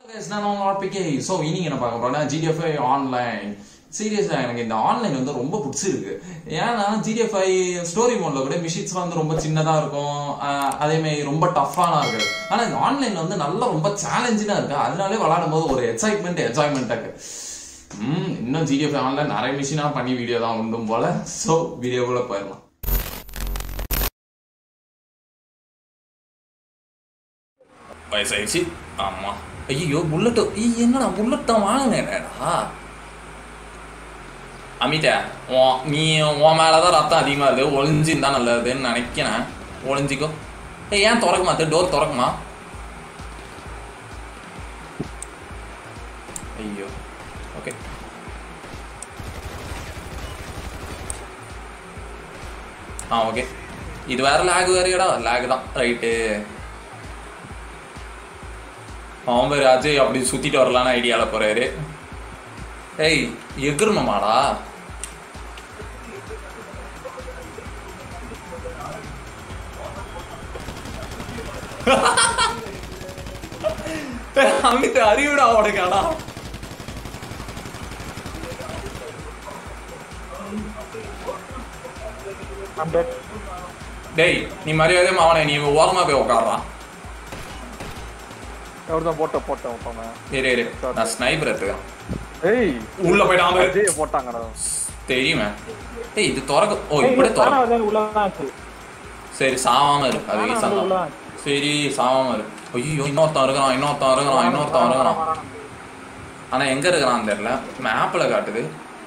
நான் உங்க RBK so இன்னைக்கு என்ன பார்க்க போறோம்னா ஜிடிஎஃப்ஐ ஆன்லைன் சீரியஸா எனக்கு இந்த ஆன்லைன் வந்து ரொம்ப பிடிச்சிருக்கு ஏன்னா ஜிடிஎஃப்ஐ ஸ்டோரி மோட்ல கூட மிஷின்ஸ்லாம் வந்து ரொம்ப சின்னதா இருக்கும் ஆஹ் அதே மாதிரி ரொம்ப டஃப்பானா இருக்கு ஆனா இந்த ஆன்லைன் வந்து நல்லா ரொம்ப சேலஞ்சிங்கா இருக்கு அதனாலே விளையாடும் போது ஒரு எக்ஸைட்மெண்ட் என்ஜாய்மெண்ட் இருக்கு ம் இன்னும் ஜிடிஎஃப்ஐ ஆன்லைன் நிறைய மிஷினா பண்ணி வீடியோ தான் உண்டும் போல ஸோ வீடியோக்குள்ள போயிடலாம் வயசாயிடுச்சு ஆமா ஐயோ புல்லட் என்னடா புல்லட் தான் வாங்கினேடா அமிதா உன் நீ உன் மேலதான் ரத்தம் அதிகமா இருக்கு ஒளிஞ்சிருந்தா நல்லதுன்னு நினைக்கிறேன் ஒளிஞ்சிக்கோ ஏய் ஏன் திறக்க மாத்த டோர் திறக்குமா ஐயோ ஓகே ஆ ஓகே இது வேற லேக் வேறையடா லேக் தான் ரைட்டு அவன் பேர் அஜய் அப்படி சுத்திட்டு வரலான்னு ஐடியால போறாரு ஏய் எகிரணுமாடா அமித் அறிவுடா உனக்காடா I'm dead. டேய் நீ மரியாதை அவனை நீ ஓரமா போய் உட்காடுறான் எவ்வளவுதான் போட்ட போட்டேன் விட்டாங்க இரு இரு நான் ஸ்னைப்பர் எடுத்துக்கிறேன் ஏய் உள்ள போயிட்டான் பாரு. அஜய் போட்டாங்கடா தெரியுமே ஏய் இது திறக்க ஓ இப்படி திறக்க உள்ளதான் சரி சாவாம இரு அது ஆனா, ஈஸா அது தான் உள்ளதான். சரி சாவாம இரு ஐயோ இன்னொருத்தன் இருக்கிறான் இன்னொருத்தன் இருக்கிறான் இன்னொருத்தன் இருக்கிறான் ஆனா எங்க இருக்கிறான் தெரியல மேப்ல காட்டுது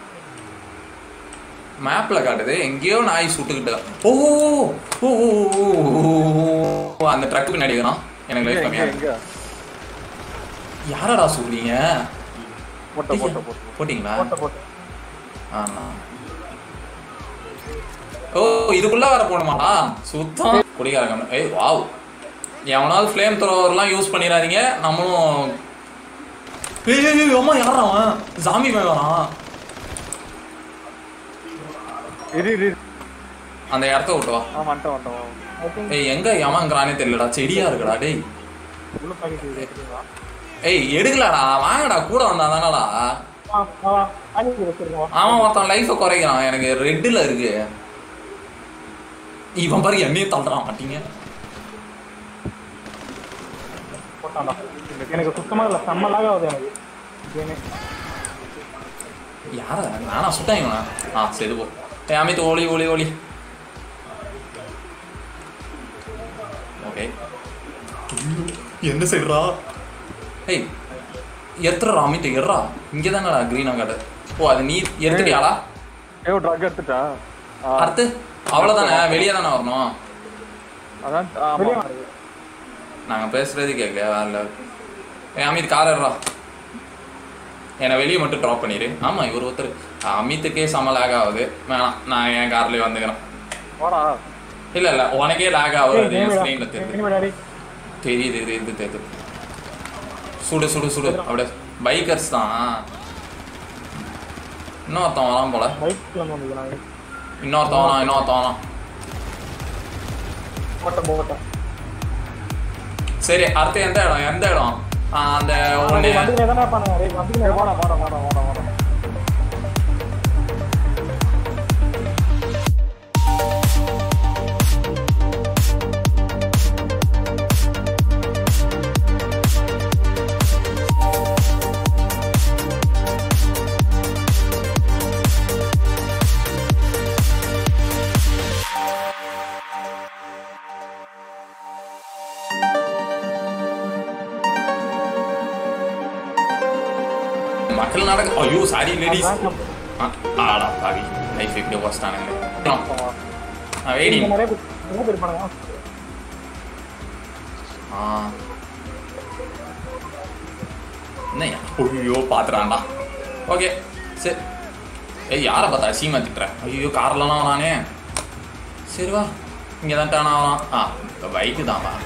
மேப்ல காட்டுது எங்கேயோ நாய் சுட்டுக்கிட்டு ஓ ஓ, ஓ, ஓ, ஓ, அந்த ட்ரக் பின்னாடி இருக்கிறான் எனக்கு லைஃப் எங்க கம்மியா எங்க இருக்கு. யாரடா சொல்றீங்க போட்ட போட்ட போட்ட போட்டீங்களா போட்ட போட்ட ஆமா ஓ இதுக்குள்ள வர போகணுமாடா சுத்தம் குடிகாரங்க ஏய் வாவ் எவனாவது ஃப்ளேம் த்ரோவர்லாம் யூஸ் பண்ணிடாதீங்க நம்மளும் ஏய் ஏய், ஏய் அம்மா யாரா அவன் சாமி வேணாம் இரு இரு இரு. அந்த இடத்த விட்டு வா ஆ வந்துட்டேன் வந்துட்டேன் ஐ திங்க் ஏய் எங்க எவன்ங்கிறானே தெரியலடா செடியா இருக்குடா டேய் உள்ள பாக்கெட் இது எடுத்துங்களா ஏய் எடுக்கலடா வாங்கடா கூட வந்தா தானடா ஆ ஆ பாக்கெட் வச்சிருக்கோம் அவன் ஒருத்தன் லைஃபை குறைக்கிறான் எனக்கு ரெட்டில் இருக்கு இவன் பாரு என்னையும் தள்ளுறான் மாட்டீங்க போட்டான்டா எனக்கு சுத்தமா இல்ல செம்ம லாக் ஆகுது எனக்கு கேமே யாரா நானா சுட்டாங்களா ஆ சரி போ ஏ அமித் ஓலி ஓலி ஓலி ஓகே என்ன செய்யறா ஏய் எத்துறா அமித் எறா இங்கே தானடா க்ரீனா காட்டு ஓ அது நீ எடுத்துட்டியாடா ஏய் ட்ரக் எடுத்துட்டா ஆ, அடுத்து அவ்வளோதானே வெளியே தானே வரணும் அதான் ஆமா நாங்கள் பேசுறது கேட்கலையா வேற ஏ அமித் கார் ஏறா என்னை வெளியே மட்டும் ட்ராப் பண்ணிடு ஆமாம் இவர் ஒருத்தர் அமித்துக்கே செம லேக் ஆகுது வேணாம் நான் என் கார்லேயே வந்துக்கிறேன் வாடா இல்ல இல்ல உனக்கே லாக் ஆகுது ஏய், என் கேமிடா. ஸ்க்ரீன்ல தெரியுது கேமிடா டேய். தெரியுது தெரியுது தெரியுது சுடு சுடு சுடு அப்படியே பைக்கர்ஸ் தான் இன்னொருத்தன் வரான் போல பைக்ல இருந்து வந்துக்கிறாங்க. இன்னொருத்தன் வரான் இன்னொருத்தன் வரான் போட்டேன் போட்டேன் சரி அடுத்து எந்த இடம் எந்த இடம் ஆ, அந்த ஒண்ணு வந்துக்கிட்டே தானே இருப்பானுங்க. டேய், வந்துக்கிட்டே வாடா வாடா வாடா வாடா வாடா மக்கள் நடக்க ஐயோ சாரி லேடிஸ் அதான் ஆடா பாவி லைஃப் இப்படி வச்சிட்டானுங்க நம்ம வெயிடி இங்க நிறைய பேர் நிறைய பேர் இருப்பானுங்க. ஆ என்னய்யா ஐயோ பாத்துறான்டா ஓகே சரி ஏய் யாரை பார்த்தா சீமா திட்டுறேன் ஐயோ கார்லலாம் வரானே சரி வா இங்கே தான் டேர்ன் ஆகலாம் ஆ இப்போ பைக்கு தான் வா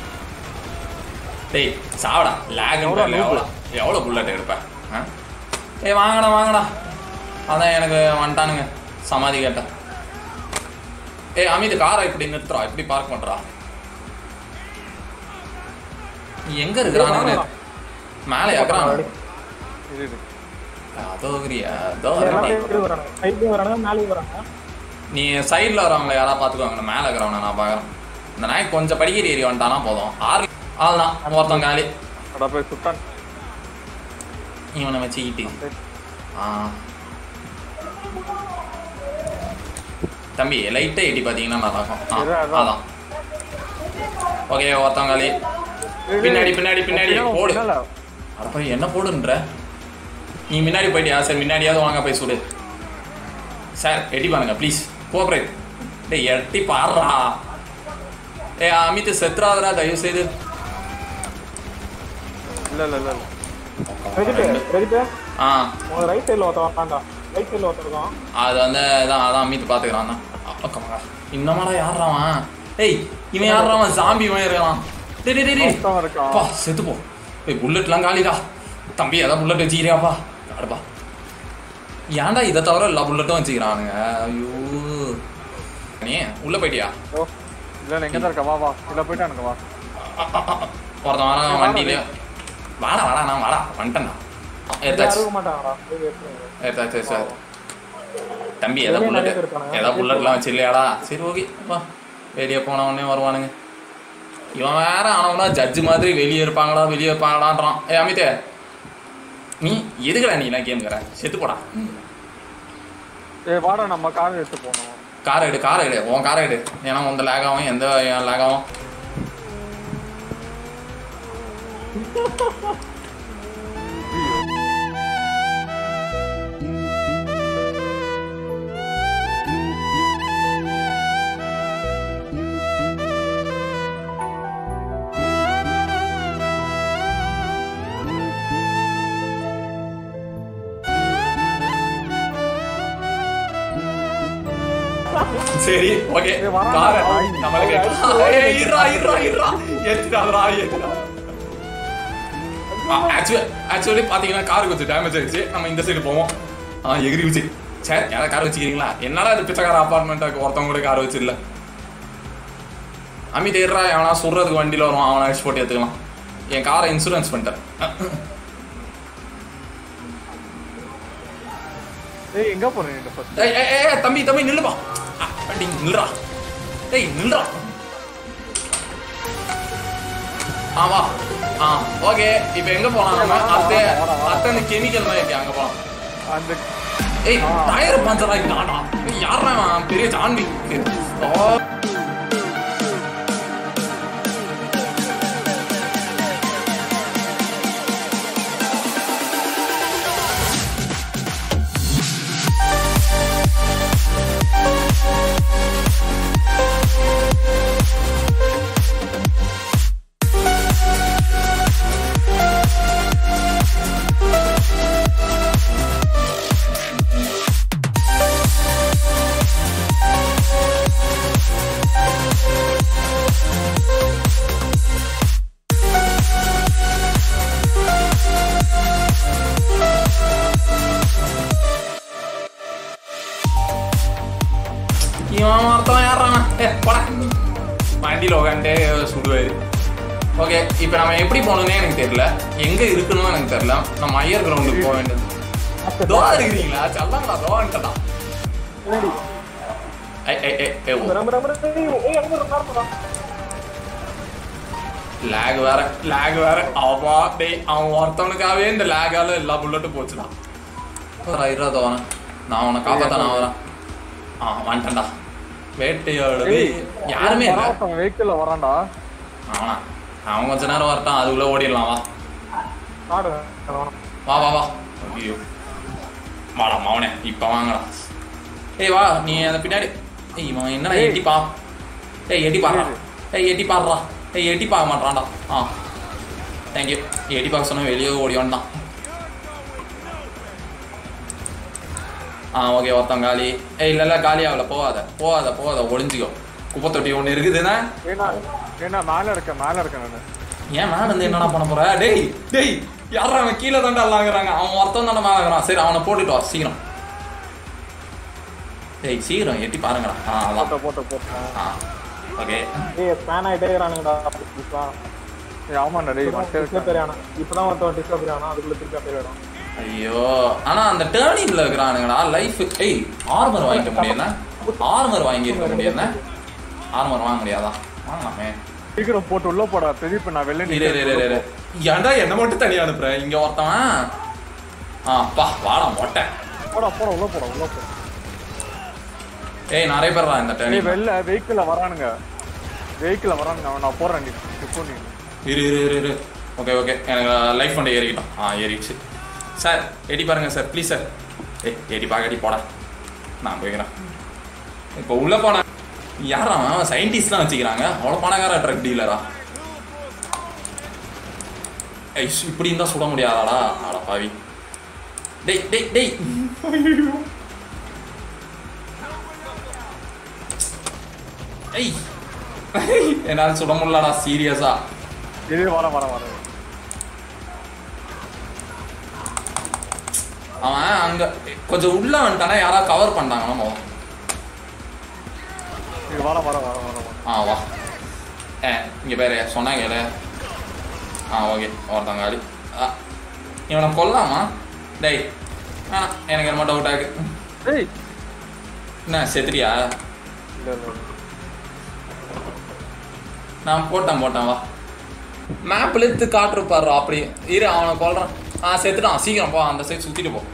டேய் சாவடா லேக் எவ்வளோ எவ்வளோ எவ்வளோ புல்லட் எடுப்பேன் ஆ ஏய் வாங்கடா வாங்கடா அதான் எனக்கு வந்துட்டானுங்க சமாதி கேட்டேன் ஏய் அமித் காரை இப்படி நிறுத்துறா இப்படி பார்க் பண்றா நீ எங்க இருக்கிறானு மேலே ஏக்கறான் இது இது அதோ இருக்கிறியா அதோ எல்லாம் வரேன். சைடு வரானுங்க சைடு வரானுங்க மேலேயும் வரானுங்க நீ சைடில் வரவங்கள யாராவது பார்த்துக்குவாங்க நான் மேலே இருக்கிறவனை நான் பார்க்குறேன் இந்த நாய் கொஞ்சம் படிக்கிற ஏறி வந்துட்டானா போதும் ஆறு ஆள் தான் ஒருத்தன் காலி அட போய் சுட்டான் இவனை வச்சுக்கிட்டு ஆ தம்பி லைட்டாக எட்டி பார்த்தீங்கன்னா நல்லா இருக்கும் இது ஆ அதான். அதான் ஓகே ஒருத்தன் காலி பின்னாடி பின்னாடி பின்னாடி போடு பின்னால. அப்ப என்ன போடுன்ற நீ முன்னாடி போயிட்டியா சார் முன்னாடியாவது வாங்க போய் சுடு சார் எட்டி பாருங்க ப்ளீஸ் கோஆப்ரேட் டேய் எட்டி பாடுறா ஏ அமித் செத்ராதரா தயவு செய்து இல்ல இல்ல இல்ல இல்ல வெஜிட்டு வெஜிட்டு ஆ உங்க ரைட் சைடுல ஒருத்தன் வரான்டா ரைட் சைடுல ஒருத்தன் இருக்கான் அது வந்து அதான் அதான் அமித் பார்த்துக்கிறான் தான் அக்கா இன்னமாடா யாருறான் ஏய் இவன் யாருறான் ஜாம்பி இவன் இருக்கான் டேய் டேய், டேய் டேய் ஒருத்தன் இருக்கான் அப்பா செத்து போ ஏய் புல்லட்லாம் காலிடா தம்பி ஏதாவது புல்லட் வச்சுக்கிறியாப்பா அடுப்பா ஏன்டா இதை தவிர எல்லா புல்லட்டும் வச்சுக்கிறானுங்க ஐயோ நீ உள்ள போயிட்டியா ஓ இல்ல இல்ல இங்க தான் இருக்கா வா வா இல்ல போயிட்டானுங்க வா ஒருத்தன் வரான் வண்டியில வாடா வாடா நான் வாடா வந்துட்டேன்டா எடுத்தாச்சு அறுக்க மாட்டாங்கடா போய் எடுத்துருங்க. எடுத்தாச்சு சார் தம்பி ஏதாவது வெளியே புல்லட் நிறைய பேர் இருக்கானுங்க. ஏதாவது புல்லட்லாம் வச்சு இல்லையாடா சரி ஓகே வா வெளியே போன உடனே வருவானுங்க இவன் வேற ஆனவனா ஜட்ஜு மாதிரி வெளியே இருப்பாங்களா வெளியே இருப்பாங்களான்றான் ஏ அமிதே நீ எதுக்குடா நீ எல்லாம் கேம்ங்கிற செத்து போடா ஏய் வாடா நம்ம கார் எடுத்து போனோம் காரை எடு காரை எடு உன் காரை எடு ஏன்னா உந்த லேக் ஆகும் எந்த லேக் ஆகும் சரி ஓகே ஏய், வரான்டா. காரை ஐய், நம்மளுக்கு அவன் ஏய், இருடா இருடா இருடா ஏத்துட்டாதடா ஏத்துடா ஆக்சுவலி ஆக்சுவலி பாத்தீங்கன்னா கார் கொஞ்சம் டேமேஜ் ஆயிடுச்சு நம்ம இந்த சைடு போவோம் ஆ எகிரி வச்சு சரி யாராவது கார் வச்சுக்கிறீங்களா என்னடா இது பிச்சைக்கார அப்பார்ட்மெண்ட்டாக்கு ஒருத்தவங்க கூட கார் வச்சிடல அமித் ஏறா எவனா சுடுறதுக்கு வண்டியில் வருவான் அவனை அடிச்சு போட்டு எடுத்துக்கலாம் என் காரை இன்சூரன்ஸ் பண்ணிட்டேன் ஏய் எங்க போறீங்க நீங்க ஃபர்ஸ்ட் ஏய் ஏய், ஏய் தம்பி தம்பி நில்லுப்பா ஆ, வண்டி நில்றா ஏய் நில்றா ஆ வா ஆ ஓகே இப்போ எங்க போலாம் நம்ம அத்தை அத்தை அந்த கெமிக்கல் மாதிரி இருக்கு அங்க போலாம் அந்த ஏய் டயர் பஞ்சர் ஆகிட்டாடா யாரா இவன்? பெரிய ஜான்வி ஓ இவன் ஒருத்தவன் யாரான் ஏ போடா வண்டியில் உட்காந்துட்டே சுடுவாரு ஓகே இப்போ நம்ம எப்படி போகணுன்னே எனக்கு தெரியல எங்க இருக்கணும் எனக்கு தெரியல நம்ம ஐயர் கிரவுண்டுக்கு போக வேண்டியது தோ இருக்கிறீங்களா சல்லாங்களா தோன்ட்டா பின்னாடி ஐ ஐ ஐ ஏ ரொம்ப ரொம்ப ஏய் ஏய் அங்க ஒரு கார் போறான் லேக் வேற லேக் வேற அவா டேய் அவன் ஒருத்தவனுக்காகவே இந்த லேகால எல்லா புல்லட்டும் போச்சுடா இருடா தோன நான் அவனை காப்பாத்த நான் வரேன் ஆ வந்துட்டேன்டா வேட்டையாடுது யாருமே இல்லை ஒருத்தன் வெஹிக்கிள்ல வரான்டா அவனா அவன் கொஞ்ச நேரம் வரட்டான் அதுக்குள்ள ஓடிடலாம் வா காடு வா வா வா ஐயோ வாடா மவனே இப்போ வாங்கடா ஏய் வா நீ அந்த பின்னாடி ஏய் இவன் என்னடா ஏய். எட்டி பா ஏய் எட்டி பாடுறா ஏய் எட்டி பாடுறா ஏய் எட்டி பார்க்க மாட்டான்டா ஆ தேங்க்யூ எட்டி பார்க்க சொன்னா வெளியே ஓடி வந்தான் ஆ ஓகே ஒருத்தன் காலி ஏய் இல்லை இல்லை காலி ஆகல போகாத போகாத போகாத ஒளிஞ்சிக்கோ குப்பை தொட்டி ஒன்று இருக்குதுன்னா ஏன்னா ஏன்னா மேல இருக்க மேல இருக்க நானு ஏன் மேல இருந்து என்னடா பண்ண போற டேய் டேய் யாரா அவன் கீழே தாண்டா அல்லாங்கிறாங்க அவன் ஒருத்தன் தானே மேல இருக்கிறான் சரி அவனை போட்டுட்டு வா சீக்கிரம் டேய் சீக்கிரம் எட்டி பாருங்கடா ஆ அதான் போட்ட போட்ட போட்டேன் ஆ ஓகே ஏய் ஸ்பேன் ஆயிட்டே இருக்கானுங்கடா புதுசா ஏய், ஆமாண்டா டேய் மட்டை டிஸ்கப்பரி ஆனா இப்பதான் ஒருத்தவன் டிஸ்கப்பரி ஆனா அதுக்குள்ள திருப்பி அப்படி ஆயிடும் ஐயோ ஆனா அந்த டேர்னிங்ல இருக்கிறானுங்கடா லைஃப் ஏய் ஆர்மர் வாங்கிக்க முடியும்னா ஆர்மர் வாங்கி இருக்க முடியும்னா ஆர்மர் வாங்க முடியாதா வாங்கலாமே சீக்கிரம் போட்டு உள்ள போடா பிரதீப் நான் வெளில இரு இரு இரு இரு ஏன்டா என்ன மட்டும் தனியா அனுப்புற இங்க ஒருத்தவன் ஆ பா வாடா மொட்டை போடா போடா உள்ள போடா உள்ள போடா ஏய் நிறைய பேர்டா இந்த நீ டேர்னிங் வெளில வெஹிக்கிள்ல வரானுங்க வெஹிக்கிள்ல வரானுங்க அவன் நான் போறேன் நீ இப்போ நீ இரு இரு இரு இரு ஓகே ஓகே எனக்கு லைஃப் ஃபண்ட் ஏறிக்கிட்டோம் ஆ ஏறிடுச்சு சார் எடி பாருங்க சார் ப்ளீஸ் சார் ஏய் எடி பாக்க எடி போடா நான் போய்க்கிறேன் இப்போ உள்ள போன யாரா அவன் சயின்டிஸ்ட்லாம் வச்சுக்கிறாங்க அவ்வளோ பணக்கார ட்ரக் டீலரா ஏய் ஷ், இப்படி இருந்தா சுட முடியாதாடா ஆட பாவி டேய் டேய் டேய் ஐயோ. ஏய் என்னால் சுட முடியலடா சீரியஸா இது வர வர வர அவன் அங்க கொஞ்சம் உள்ள வந்துட்டானா யாராவது கவர் பண்ணிட்டாங்களா மொதல் இது வர வர வர வர வர ஆ வா ஏ இங்க பேரு சொன்னாங்கல்ல ஆ ஓகே ஒருத்தங்க அடி ஆ, இவனை கொல்லாமா டேய் வேணாம் எனக்கு என்னமோ டவுட் ஆகு டேய் என்ன செத்துறியா இல்ல இல்ல இல்ல. நான் போட்டேன் போட்டேன் வா மேப்ல எடுத்து காட்டுருப்பாரு அப்படி இரு அவனை கொல்றான் ஆ செத்துட்டான் சீக்கிரம் போ அந்த சைடு சுத்திட்டு போ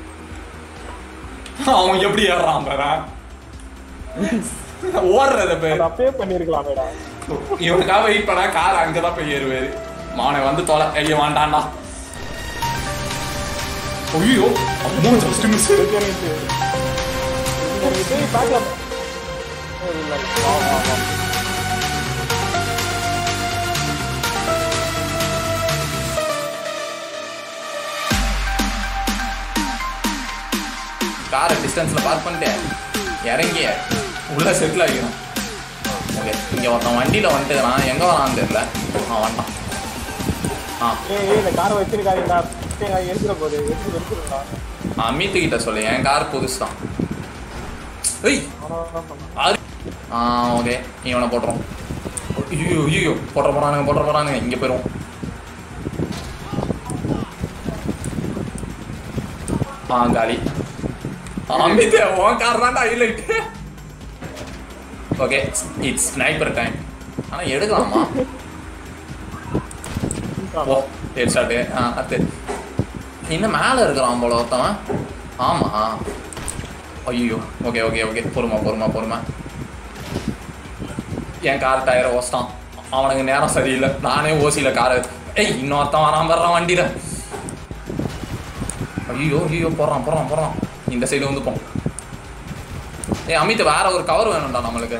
அவன் எப்படி ஏறுறான் பாரு ஓடுறத பேர் அதை அப்பயே பண்ணிருக்கலாமேடா இவனுக்காக வெயிட் பண்ணா கார் அங்கதான் போய் ஏறுவாரு மானை வந்து தொலை ஐயோ வேண்டாம்டா ஐயோ அம்மா ஜஸ்ட் மிஸ் எனக்கு பேக்ல இல்ல வா வா வா காரை டிஸ்டன்ஸ்ல பார்க் பண்ணிட்டேன் இறங்கி உள்ள செட்டில் ஆகிக்கணும் ஓகே இங்க ஒருத்தன் வண்டியில வந்துட்டுக்கிறான் எங்க வரான்னு தெரியல ஆ வந்துட்டான் ஆ ஏய் ஏய், இந்த காரை வச்சிருக்காதீங்கடா எடுத்துட போகுது எடுத்து எடுத்துருந்தா அமித்து கிட்ட சொல்லு என் கார் புதுசு தான் ஏய் அவனா சொன்னான் ஆறு ஆ ஓகே இவனை போட்டுரும் ஐயோ ஐயோ போட்டுற போறானுங்க போட்டுற போறானுங்க இங்க போயிரும் ஆ காலி அமித் உன் கார் தான்டா highlight okay it's sniper time ஆனா எடுக்கலாமா ஓ ஹெட் ஷாட்டு ஆ அது இன்னும் மேலே இருக்கிறான் போல ஒருத்தவன் ஆமா ஐயோ ஓகே ஓகே ஓகே பொறுமா பொறுமா பொறுமா என் கார் டயரை ஓசிட்டான் அவனுக்கு நேரம் சரியில்லை நானே ஓசியில் காரை ஏய் இன்னொருத்தன் வரான் வர்றான் வண்டியில் ஐயோ ஐயோ போடுறான் போடுறான் போடுறான் இந்த சைடு வந்து போ ஏய் அமித் வேற ஒரு கவர் வேணும்டா நம்மளுக்கு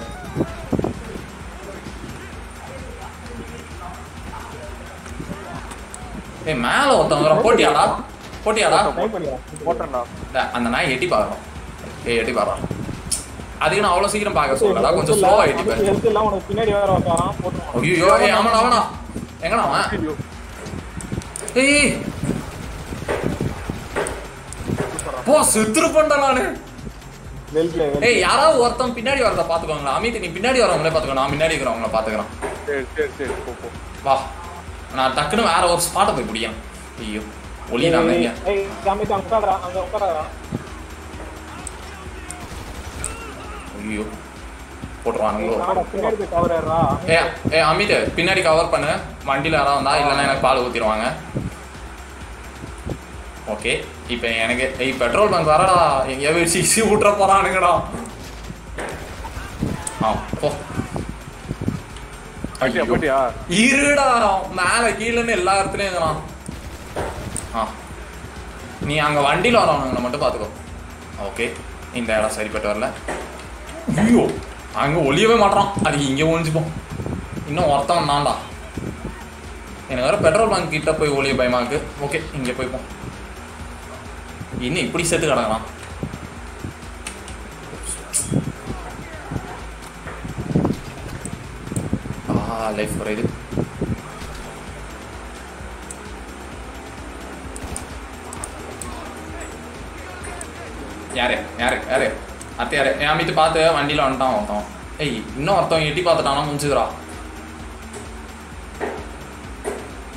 ஏய் மேல ஒருத்தன் வரான் போட்டியாடா போட்டியாடா ட்ரை பண்ணிடலாம் போட்டேன்டா டேய், அந்த நாய் எட்டி பார்க்கறோம் ஏய் எட்டி பார்க்கறான் அதுக்கு நான் அவ்வளோ சீக்கிரம் பார்க்க சொல்லடா கொஞ்சம் ஸ்லோவா எட்டி பாரு ஹெல்த் எல்லாம் உனக்கு பின்னாடி வேற உட்காரான் போட்டுருவான் ஐயோ ஏய் அவனா அவனா எங்கடா அவன் ஐயோ ஏய் போ செத்துருப்பேன்டா நானு வெல் பிளே ஏய் யாராவது ஒருத்தன் பின்னாடி வரத பாத்துக்கோங்களா அமித் நீ பின்னாடி வரவங்களே பாத்துக்கோ நான் முன்னாடி இருக்கிறவங்கள பாத்துக்கிறேன் சரி சரி சரி போ போ வா நான் டக்குன்னு வேற ஒரு ஸ்பாட்டை போய் பிடிக்கிறேன் ஐயோ ஒளியிடாம இங்க ஏய் அமித் அங்க உட்காரா அங்க உட்காரா ஐயோ போட்டுருவானுங்களோ நாடா பின்னாடி போய் கவர் ஏறா ஏ ஏ அமித் பின்னாடி கவர் பண்ணு வண்டியில் யாராவது வந்தா இல்லைன்னா எனக்கு பால் ஊற்றிடுவாங்க ஓகே இப்போ எனக்கு ஏய் பெட்ரோல் பங்க் வரடா எங்கேயோ வச்சு இசி விட்ற போறானுங்கடா ஆ போ போட்டியா போட்டியா இருடா மேலே கீழேன்னு எல்லா இடத்துலையும் இருக்கிறான் ஆ நீ அங்கே வண்டியில் வரவனுங்களை மட்டும் பார்த்துக்கோ ஓகே இந்த இடம் சரிப்பட்டு வரல ஐயோ அங்கே ஒளியவே மாட்டான் அது இங்கே ஒழிஞ்சுப்போம் இன்னும் ஒருத்தவன் தான்டா எனக்கு வேற பெட்ரோல் பங்க் கிட்ட போய் ஒளிய பயமா இருக்கு ஓகே இங்கே போய்ப்போம் இன்னும் இப்படி செத்து கிடக்குறான் ஆ லைஃப் குறையுது யாரு யாரு யாரு அத்தை யாரு என் அமித்து பார்த்து வண்டியில் வந்துட்டான் ஒருத்தன் ஏய் இன்னும் ஒருத்தன் எட்டி பார்த்துட்டானா முடிச்சுக்கிறா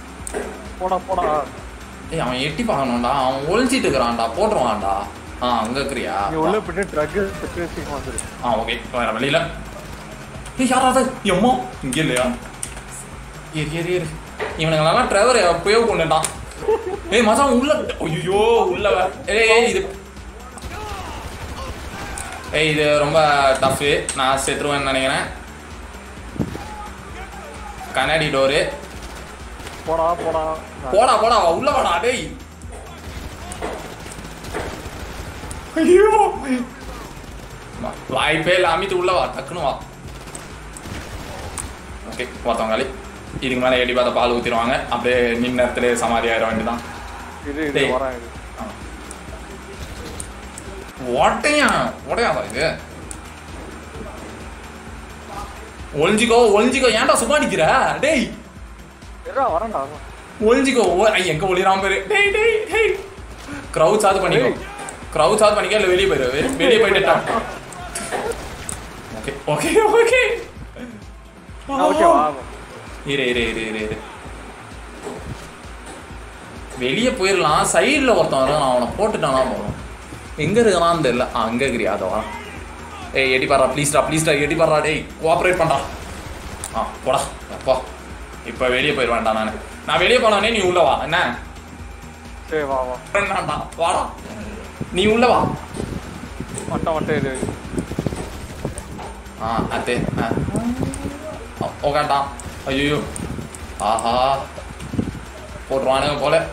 போடா போடா ஏய் அவன் எட்டி பார்க்கணும்டா அவன் ஒளிஞ்சிட்டு இருக்கிறான்டா போட்டுருவான்டா ஆ அங்க இருக்கிறியா நீ உள்ள போயிட்டு ட்ரக் சீக்கிரம் வந்துரு ஆ ஓகே வேற வழியில ஏய் யாராவது எம்மா இங்க இல்லையா ஏறு ஏறு ஏறு இவனுங்களெல்லாம் டிரைவர் எப்பயோ கொண்டுட்டான் ஏய் மச்சான் உள்ள ஐயோ உள்ள வா. ஏய் ஏய் இது ஏய் இது ரொம்ப டஃப்பு நான் செத்துருவேன்னு நினைக்கிறேன் கண்ணாடி டோரு போடா போடா போடா போடா உள்ள வாடா டேய் ஐயோ வா- வாய்ப்பே இல்ல அமித்து உள்ள வா டக்குன்னு வா ஓகே ஒருத்தவங்க இதுக்கு மேலே எடி பார்த்த பால் ஊற்றிடுவாங்க அப்படியே நின்ன இடத்துல சமாதி ஆயிட வேண்டியதான் இது இது டேய். வரேன் இது ஓட்டையா ஓட்டையாவா இது ஒளிஞ்சிக்கோ ஒளிஞ்சிக்கோ ஏன்டா சும்மா நிக்கிற டேய் இருடா வரேன்டா ஒளிஞ்சிக்கோ ஓ ஐ, எங்க ஒளிராம பேரு டேய் டேய் டேய் க்ரௌட் சாது பண்ணிக்கோ க்ரௌட் சாது பண்ணிக்க இல்ல வெளிய போயிரு வெ- வெளிய போயிட்டா ஓகே ஓகே ஓகே ஓகே வா இரு இரு இரு இரு இரு வெளிய போயிடலாம் சைடுல ஒருத்தன் வரான் அவனை போட்டுட்டானா போதும் எங்க இருக்கிறான்னு தெரியல ஆ, அங்க இருக்கிறியா அதவா ஏய் எட்டி பாடுறா ப்ளீஸ்டா ப்ளீஸ்டா எட்டி பாடுறா டேய் கோஆப்ரேட் பண்ணா ஆ போடா அப்பா இப்போ வெளியே போயிடுவேன்டா நான் நான் வெளியே போனவனே நீ உள்ள வா என்ன சரி வா வா வேண்டாம்டா வாடா நீ உள்ள வா மட்டும் மட்டும் இது ஆ அத்தே ஆ உக்காண்டா ஐயோ ஆஹா போட்டுருவானுங்க போல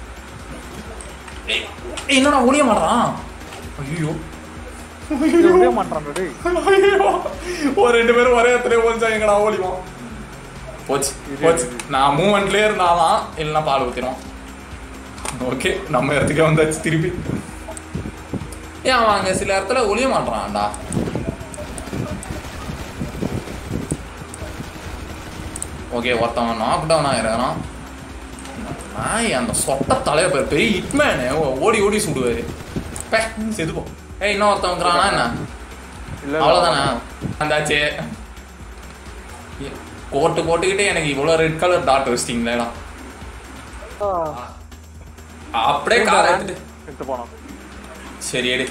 ஏய், ஏய், என்னடா ஒளிய மாட்டான் ஐயோ இது விட மாட்டான்டா டேய் ஐயோ ஒரு ரெண்டு பேரும் ஒரே இடத்துல ஒழிச்சா எங்கடா ஓடிவோம் போச்சு போச்சு நான் மூமெண்ட்லயே இருந்தாதான் இல்லைன்னா பால் ஊத்திரும் ஓகே நம்ம இடத்துக்கே வந்தாச்சு திருப்பி ஏன் அவன் அங்க சில இடத்துல ஒளிய மாட்டான்டா ஓகே ஒருத்தவன் நாக் டவுன் ஆகிறான் நாய் அந்த சொட்ட தலைய பேர் பெரிய ஹிட்மேனு ஓடி ஓடி சுடுவாரு பே செதுப்போம் ஏய் இன்னும் ஒருத்தவங்கிறானா என்ன இல்ல இல்ல. அவ்வளோதானே வந்தாச்சு கோட்டு போட்டுக்கிட்டே எனக்கு இவ்வளோ ரெட் கலர் டாட் வச்சிட்டீங்களேடா அப்படியே காரை எடுத்துட்டு எடுத்து போனோம் சரி எடு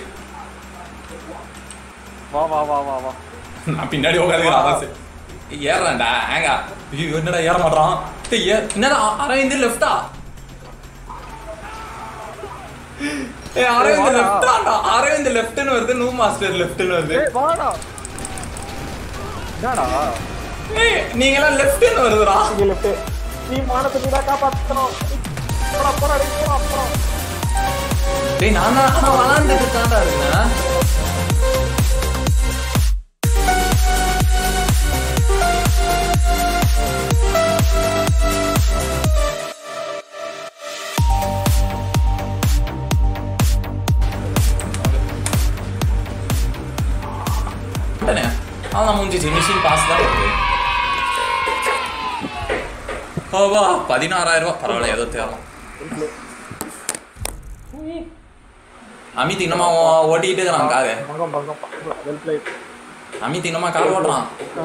வா வா வா வா வா நான் பின்னாடி உட்காந்துக்கிறேன் அதான் சரி. ஏறுறேன்டா ஏங்க ஐயோ என்னடா ஏற மாட்டான் டேய், ஏ என்னடா அரவிந்த் லெஃப்டா ஏ அரவிந்த் வாடா. லெஃப்டாடா அரவிந்த் லெஃப்ட்னு வருது நூ மாஸ்டர் லெஃப்ட்னு வருது ஏய் வாடா என்னடா ஏய் நீங்க எல்லாம் லெஃப்ட்னு வருதுடா இங்க லெஃப்ட் நீ மானத்தை நீ தான் காப்பாத்தணும் போடா போடா டேய், போடா போடா டேய் நான் தான் ஆனா விளாண்டுட்டு தான்டா இருக்கேன் உடனே அதான் முடிஞ்சிச்சு மிஷின் பாஸ் தான் இருக்கு ஓவா பதினாறாயிரம் ரூபாய் பரவாயில்ல ஏதோ தேவை அமித் இன்னமா ஓ- ஓட்டிக்கிட்டு இருக்கிறான் காரு பங்கம் பங்கம் வெல் பிளேட் அமித் இன்னமா கார் ஓட்டுறான்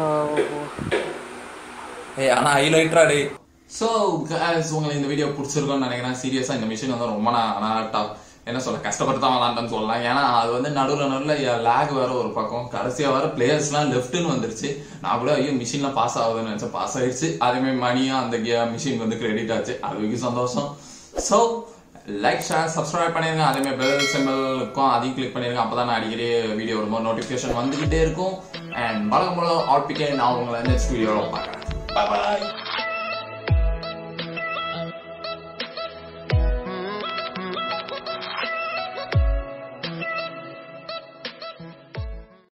ஏய் ஆனா ஹைலைட்ரா டேய் ஸோ உங்களுக்கு இந்த வீடியோ பிடிச்சிருக்கும்னு நினைக்கிறேன் சீரியஸாக இந்த மிஷின் வந்து ரொம்ப நான் நான் tough. என்ன சொல்ல கஷ்டப்பட்டு தான் விளாண்டேன்னு சொல்லலாம் ஏன்னா அது வந்து நடுவில் நடுவில் லேக் வேற ஒரு பக்கம் கடைசியாக வர பிளேயர்ஸ்லாம் லெஃப்ட்னு வந்துருச்சு நான் கூட ஐயோ மிஷின்லாம் பாஸ் ஆகுதுன்னு நினச்சேன் பாஸ் ஆயிடுச்சு அதேமாதிரி மணியும் அந்த மிஷின் வந்து கிரெடிட் ஆச்சு அது வரைக்கும் சந்தோஷம் ஸோ லைக் ஷேர் சப்ஸ்கிரைப் பண்ணிருங்க அதேமாதிரி பெல் சிம்பிள் இருக்கும் அதையும் கிளிக் பண்ணிருங்க அப்போ தான் நான் அடிக்கடி வீடியோ வரும்போது நோட்டிஃபிகேஷன் வந்துகிட்டே இருக்கும் அண்ட் வழக்கம் போல ஆல் பிகே நான் உங்களை நெக்ஸ்ட் வீடியோவில் பார்க்குறேன் பாய்